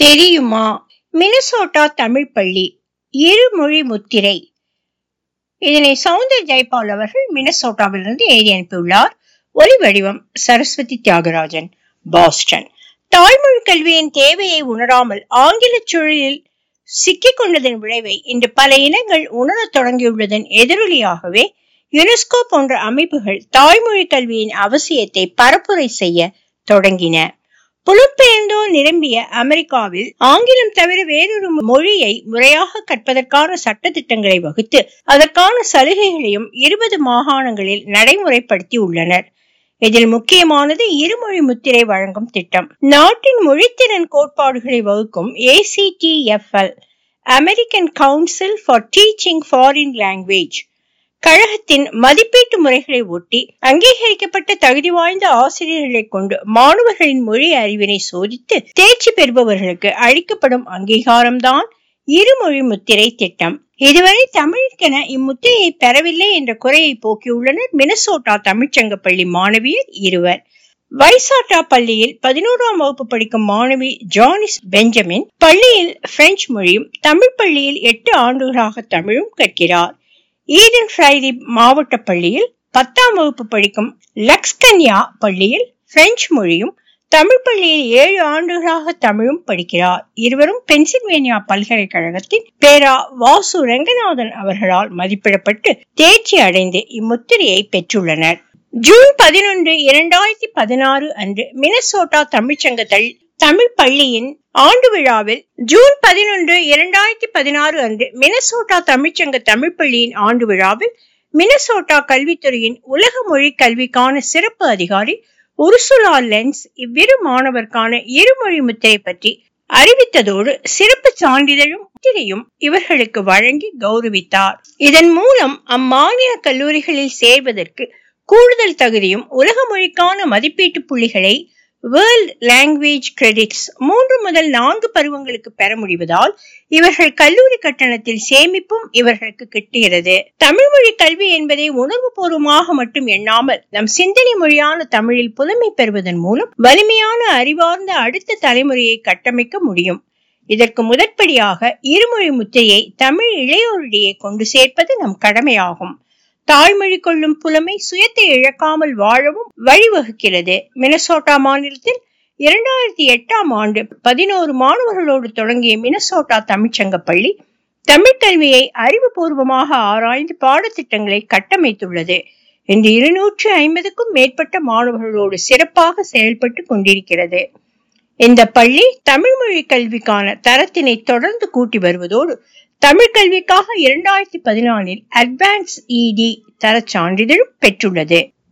தெரியுமா மினசோட்டா தமிழ் பள்ளி இருமொழி முத்திரை இதனை சவுந்தர் ஜெயபால் அவர்கள் மினசோட்டாவிலிருந்து எழுதி அனுப்பியுள்ளார் ஒலி வடிவம் சரஸ்வதி தியாகராஜன் பாஸ்டன் தாய்மொழி கல்வியின் தேவையை உணராமல் ஆங்கில சூழலில் சிக்கிக் கொண்டதன் விளைவை இன்று பல இனங்கள் உணரத் தொடங்கியுள்ளதன் எதிரொலியாகவே யுனெஸ்கோ போன்ற அமைப்புகள் தாய்மொழி கல்வியின் அவசியத்தை பரப்புரை செய்ய தொடங்கின புலம்பெயர்ந்தோர் நிரம்பிய அமெரிக்காவில் ஆங்கிலம் தவிர வேறொரு மொழியை முறையாக கற்பதற்கான சட்டத்திட்டங்களை வகுத்து அதற்கான சலுகைகளையும் இருபது மாகாணங்களில் நடைமுறைப்படுத்தி உள்ளனர் இதில் முக்கியமானது இருமொழி முத்திரை வழங்கும் திட்டம் நாட்டின் மொழித்திறன் கோட்பாடுகளை வகுக்கும் ACTFL American Council for Teaching Foreign Language கழகத்தின் மதிப்பீட்டு முறைகளை ஒட்டி அங்கீகரிக்கப்பட்ட தகுதி வாய்ந்த ஆசிரியர்களை கொண்டு மாணவர்களின் மொழி அறிவினை சோதித்து தேர்ச்சி பெறுபவர்களுக்கு அளிக்கப்படும் அங்கீகாரம்தான் இருமொழி முத்திரை திட்டம் இதுவரை தமிழுக்கென இம்முத்திரையை பெறவில்லை என்ற குறையை போக்கியுள்ளனர் மினசோட்டா தமிழ்ச்சங்க பள்ளி மாணவியர் இருவர் வைசாட்டா பள்ளியில் பதினோராம் வகுப்பு படிக்கும் மாணவி ஜானிஸ் பெஞ்சமின் பள்ளியில் பிரெஞ்சு மொழியும் தமிழ் பள்ளியில் எட்டு ஆண்டுகளாக தமிழும் கற்கிறார் ஈடன் ஃப்ரைரி மாவட்ட பள்ளியில் பத்தாம் வகுப்பு படிக்கும் லக்ஸ்கன்யா பள்ளியில் பிரெஞ்சு மொழியும் தமிழ் பள்ளியில் ஏழு ஆண்டுகளாக தமிழும் படிக்கிறார் இருவரும் பென்சில்வேனியா பல்கலைக்கழகத்தின் பேரா வாசு ரங்கநாதன் அவர்களால் மதிப்பிடப்பட்டு தேர்ச்சி அடைந்து இம்முத்திரையை பெற்றுள்ளனர் ஜூன் பதினொன்று இரண்டாயிரத்தி பதினாறு அன்று மினசோட்டா தமிழ்ச்சங்கத்தில் தமிழ் பள்ளியின் ஆண்டு விழாவில் ஜூன் பதினொன்று இரண்டாயிரத்தி பதினாறு அன்று மினசோட்டா தமிழ்ச்சங்க தமிழ் பள்ளியின் ஆண்டு விழாவில் மினசோட்டா கல்வித்துறையின் உலக மொழி கல்விக்கான சிறப்பு அதிகாரி உருசுலா லென்ஸ் இவ்விரு மாணவர்க்கான இருமொழி முத்திரை பற்றி அறிவித்ததோடு சிறப்பு சான்றிதழும் முத்திரையும் இவர்களுக்கு வழங்கி கௌரவித்தார் இதன் மூலம் அம்மாநில கல்லூரிகளில் சேர்வதற்கு கூடுதல் தகுதியும் உலக மொழிக்கான மதிப்பீட்டு புள்ளிகளை வேர்ல்ட் லாங்குவேஜ் கிரெடிட்ஸ் மூன்று முதல் நான்கு பருவங்களுக்கு பெற முடிவதால் இவர்கள் கல்லூரி கட்டணத்தில் சேமிப்பும் இவர்களுக்கு கிட்டுகிறது தமிழ் மொழி கல்வி என்பதை உணர்வு பூர்வமாக மட்டும் எண்ணாமல் நம் சிந்தனை மொழியான தமிழில் புலமை பெறுவதன் மூலம் வலிமையான அறிவார்ந்த அடுத்த தலைமுறையை கட்டமைக்க முடியும் இதற்கு முதற்படியாக இருமொழி முத்தையை தமிழ் இளையோரிடையே கொண்டு சேர்ப்பது நம் கடமையாகும் தாய்மொழி கொள்ளும் புலமை சுயத்தை இழக்காமல் வாழவும் வழிவகுக்கிறது மினசோட்டா மாநிலத்தில் இரண்டாயிரத்தி எட்டாம் ஆண்டு பதினோரு மாணவர்களோடு தொடங்கிய மினசோட்டா தமிழ்ச்சங்க பள்ளி தமிழ் கல்வியை அறிவுபூர்வமாக ஆராய்ந்து பாடத்திட்டங்களை கட்டமைத்துள்ளது இன்று இருநூற்று ஐம்பதுக்கும் மேற்பட்ட மாணவர்களோடு சிறப்பாக செயல்பட்டு கொண்டிருக்கிறது இந்த பள்ளி தமிழ் மொழி கல்விக்கான தரத்தினை தொடர்ந்து கூட்டி வருவதோடு தமிழ் கல்விக்காக இரண்டாயிரத்தி பதினாலில் அட்வான்ஸ் இடி தர சான்றிதழும் பெற்றுள்ளது